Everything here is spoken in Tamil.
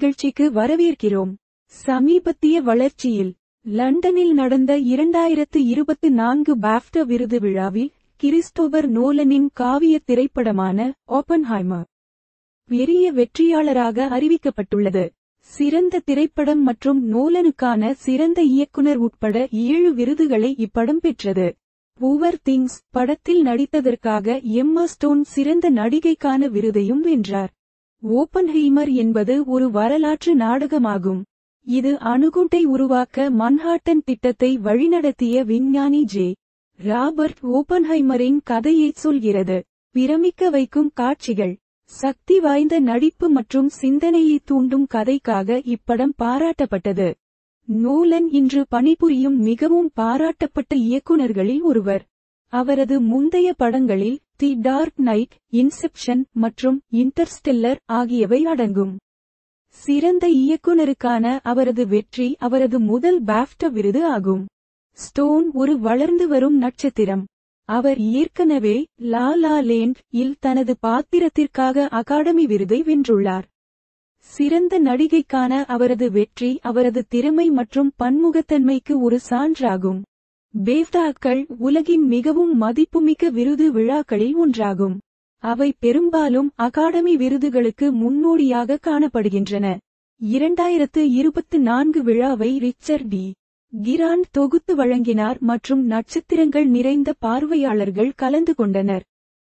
நிகழ்ச்சிக்கு வரவேற்கிறோம் சமீபத்திய வளர்ச்சியில் லண்டனில் நடந்த இரண்டாயிரத்து இருபத்தி நான்கு பாஃப்டா விருது விழாவில் கிறிஸ்டோபர் நோலனின் காவிய திரைப்படமான ஓப்பன்ஹைமர் பெரிய வெற்றியாளராக அறிவிக்கப்பட்டுள்ளது சிறந்த திரைப்படம் மற்றும் நோலனுக்கான சிறந்த இயக்குனர் உட்பட ஏழு விருதுகளை இப்படம் பெற்றது பூவர் திங்ஸ் படத்தில் நடித்ததற்காக எம்மா ஸ்டோன் சிறந்த நடிகைக்கான விருதையும் வென்றார் ஓப்பன்ஹெய்மர் என்பது ஒரு வரலாற்று நாடகமாகும் இது அணுகுண்டை உருவாக்க மன்ஹாட்டன் திட்டத்தை வழிநடத்திய விஞ்ஞானி ஜே ராபர்ட் ஓப்பன்ஹைமரின் கதையைச் சொல்கிறது பிரமிக்க வைக்கும் காட்சிகள் சக்தி வாய்ந்த நடிப்பு மற்றும் சிந்தனையை தூண்டும் கதைக்காக இப்படம் பாராட்டப்பட்டது நோலன் இன்று பணிபுரியும் மிகவும் பாராட்டப்பட்ட இயக்குனர்களில் ஒருவர் அவரது முந்தைய படங்களில் தி டார்க் நைட் இன்செப்ஷன் மற்றும் இன்டர்ஸ்டெல்லர் ஆகியவை அடங்கும் சிறந்த இயக்குனருக்கான அவரது வெற்றி அவரது முதல் பாஃப்டா விருது ஆகும் ஸ்டோன் ஒரு வளர்ந்து வரும் நட்சத்திரம் அவர் ஏற்கனவே லா லா லேண்ட் இல் தனது பாத்திரத்திற்காக அகாடமி விருதை வென்றுள்ளார் சிறந்த நடிகைக்கான அவரது வெற்றி அவரது திறமை மற்றும் பன்முகத்தன்மைக்கு ஒரு சான்றாகும் பேவ்டாக்கள் உலகின் மிகவும் மதிப்புமிக்க விருது விழாக்களில் ஒன்றாகும் அவை பெரும்பாலும் அகாடமி விருதுகளுக்கு முன்னோடியாக காணப்படுகின்றன இரண்டாயிரத்து இருபத்து நான்கு விழாவை ரிச்சர்ட் டி கிராண்ட் தொகுத்து வழங்கினார் மற்றும் நட்சத்திரங்கள் நிறைந்த பார்வையாளர்கள் கலந்து கொண்டனர்